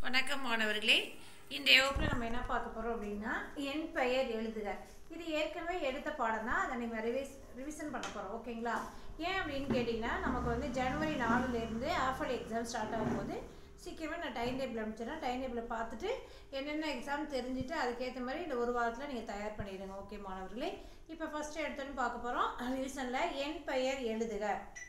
வணக்கம் மாணவர்களே இன்றைய வகுப்பில் நம்ம என்ன பார்க்க போகிறோம் அப்படின்னா என் பெயர் எழுதுக இது ஏற்கனவே எடுத்த பாடம் தான் அதை நீங்கள் ரிவைஸ் ரிவிஷன் பண்ண போகிறோம் ஓகேங்களா ஏன் அப்படின்னு கேட்டிங்கன்னா நமக்கு வந்து ஜனவரி நாலுலேருந்து ஆஃபர்லி எக்ஸாம் ஸ்டார்ட் ஆகும்போது சீக்கிரமே நான் டைம் டேபிள் அனுப்பிச்சிடறேன் டைம் டேபிளை பார்த்துட்டு என்னென்ன எக்ஸாம் தெரிஞ்சுட்டு அதுக்கேற்ற மாதிரி இந்த ஒரு வாரத்தில் நீங்கள் தயார் பண்ணிடுங்க ஓகே மாணவர்களே இப்போ ஃபஸ்ட்டு எடுத்தோன்னு பார்க்க போகிறோம் ரிவிஷனில் என் பெயர் எழுதுக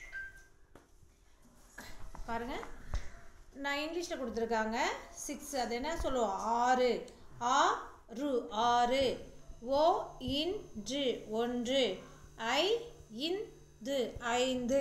பாருங்கள் நான் இங்கிலீஷில் கொடுத்துருக்காங்க சிக்ஸ் அது என்ன சொல்லுவோம் ஆறு ஆ ரு ஆறு ஓ இன்று ஒன்று ஐ இந்து ஐந்து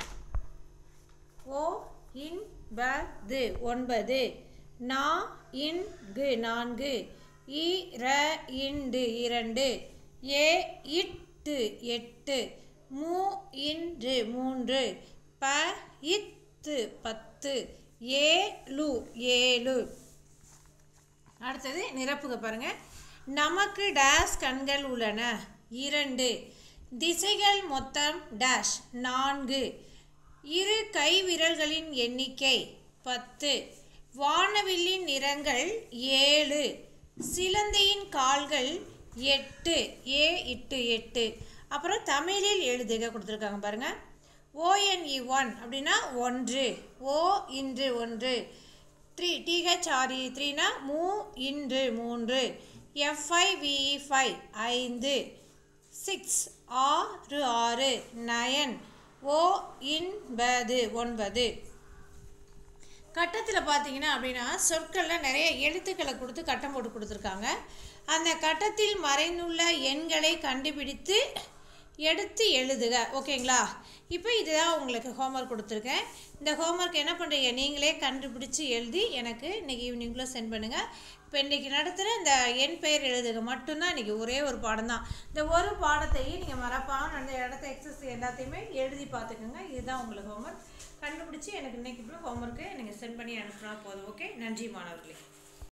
ஓ இன் பது ஒன்பது நா இன்கு நான்கு இ ர இண்டு இரண்டு ஏ இட்டு எட்டு மூ இன்று மூன்று ப இத்து பத்து ஏழு ஏழு அடுத்தது நிரப்புக பாருங்க நமக்கு டேஷ் கண்கள் உள்ளன இரண்டு திசைகள் மொத்தம் டேஷ் நான்கு இரு கை விரல்களின் எண்ணிக்கை பத்து வானவில்லின் நிறங்கள் ஏழு சிலந்தியின் கால்கள் எட்டு ஏ இட்டு எட்டு அப்புறம் தமிழில் எழுதுக கொடுத்துருக்காங்க பாருங்க ஓஎன்இ ஒன் அப்படின்னா ஒன்று ஓ இன்று ஒன்று த்ரீ டிஹெச்ஆர்இ த்ரீனா மூ இன்று மூன்று எஃப்ஐவிஇ ஃபைவ் ஐந்து சிக்ஸ் ஆறு ஆறு நயன் ஓ இன்பது ஒன்பது கட்டத்தில் பார்த்தீங்கன்னா அப்படின்னா சொற்களில் நிறைய எழுத்துக்களை கொடுத்து கட்டம் போட்டு கொடுத்துருக்காங்க அந்த கட்டத்தில் மறைந்துள்ள எண்களை கண்டுபிடித்து எடுத்து எழுதுக ஓகேங்களா இப்போ இதுதான் உங்களுக்கு ஹோம்ஒர்க் கொடுத்துருக்கேன் இந்த ஹோம்ஒர்க் என்ன பண்ணுறீங்க நீங்களே கண்டுபிடிச்சி எழுதி எனக்கு இன்றைக்கி ஈவினிங்குள்ளே சென்ட் பண்ணுங்கள் இப்போ இன்றைக்கி நடத்துகிற இந்த என் பெயர் எழுதுக மட்டும்தான் இன்றைக்கி ஒரே ஒரு பாடம் தான் இந்த ஒரு பாடத்தையும் நீங்கள் மறப்பாமல் அந்த இடத்த எக்ஸஸ் எல்லாத்தையுமே எழுதி பார்த்துக்கோங்க இதுதான் உங்களுக்கு ஹோம்ஒர்க் கண்டுபிடிச்சி எனக்கு இன்றைக்கி ஹோம்ஒர்க்கு நீங்கள் சென்ட் பண்ணி அனுப்புனா போதும் ஓகே நன்றி மாணவர்களே